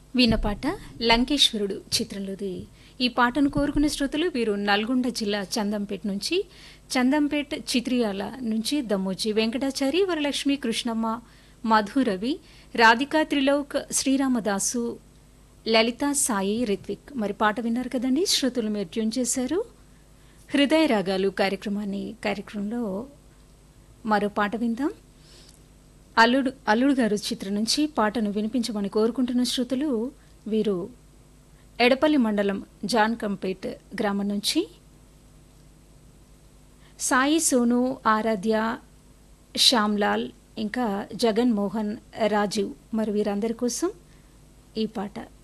విన్నపాట లంకేశ్వరుడు చిత్రంలోది ఈ పాటను కోరుకున్న శ్రోతలు వీరు నల్గొండ జిల్లా చందంపేట నుంచి చందంపేట చిత్రియాల నుంచి దమ్మోజీ వెంకటాచారి వరలక్ష్మి కృష్ణమ్మ మధురవి రాధికా త్రిలోక్ శ్రీరామదాసు లలిత సాయి రిత్విక్ మరి పాట విన్నారు కదండి శ్రోతలు మీరు ట్యూన్ చేశారు హృదయ రాగాలు కార్యక్రమాన్ని కార్యక్రమంలో మరో పాట విందాం అల్లుడు అల్లుడు గారు చిత్రం నుంచి పాటను వినిపించమని కోరుకుంటున్న శ్రోతలు వీరు ఎడపల్లి మండలం జాన్ కంపేట్ గ్రామం నుంచి సాయి సోను ఆరాధ్య శ్యామ్లాల్ ఇంకా జగన్ మోహన్ రాజీవ్ మరి వీరందరి కోసం ఈ పాట